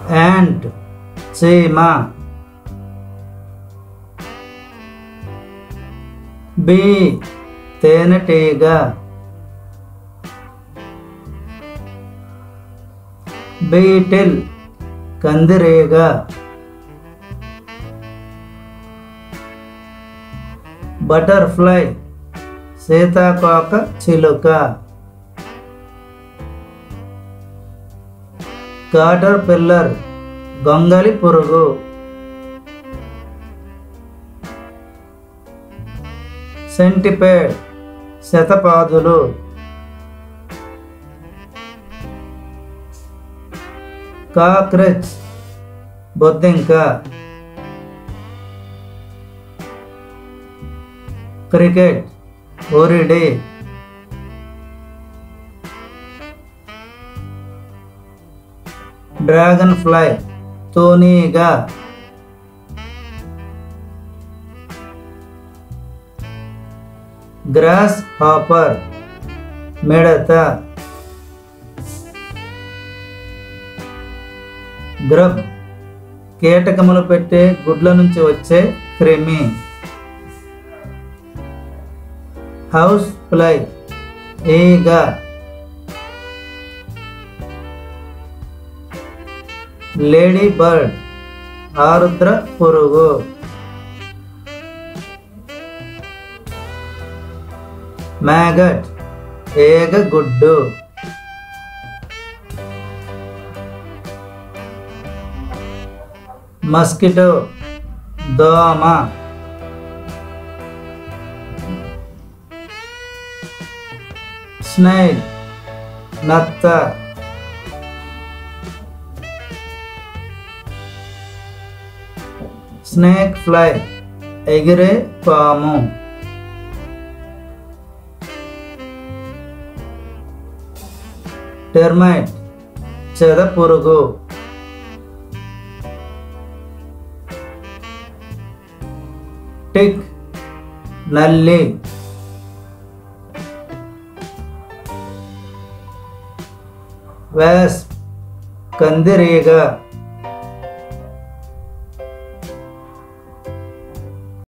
ant చీమ be తేనెటీగ beetle కందిరీగ butterfly సీతాకోక చిలుక కాటర్ పిల్లర్ గొంగలి పురుగు సెంటిపేడ్ శతపాదులు కాక్రచ్ బొద్దింక క్రికెట్ ఒరిడి డ్రాగన్ ఫ్లై తూనీగా గ్రాస్ హాపర్ మిడత గ్రబ్ కీటకములు పెట్టే గుడ్ల నుంచి వచ్చే క్రిమి హౌస్ ఫ్లై ఈగ లేడీ బర్డ్ ఆరుద్ర పురుగు మ్యాగట్ ఏగ గుడ్డు మస్కిటో దోమ స్నైల్ నత్త స్నేక్ ఫ్లై ఎగిరే పాము టెర్మైట్ చెద పురుగు టిక్ నల్లి వ్యాస్ కందిరీగ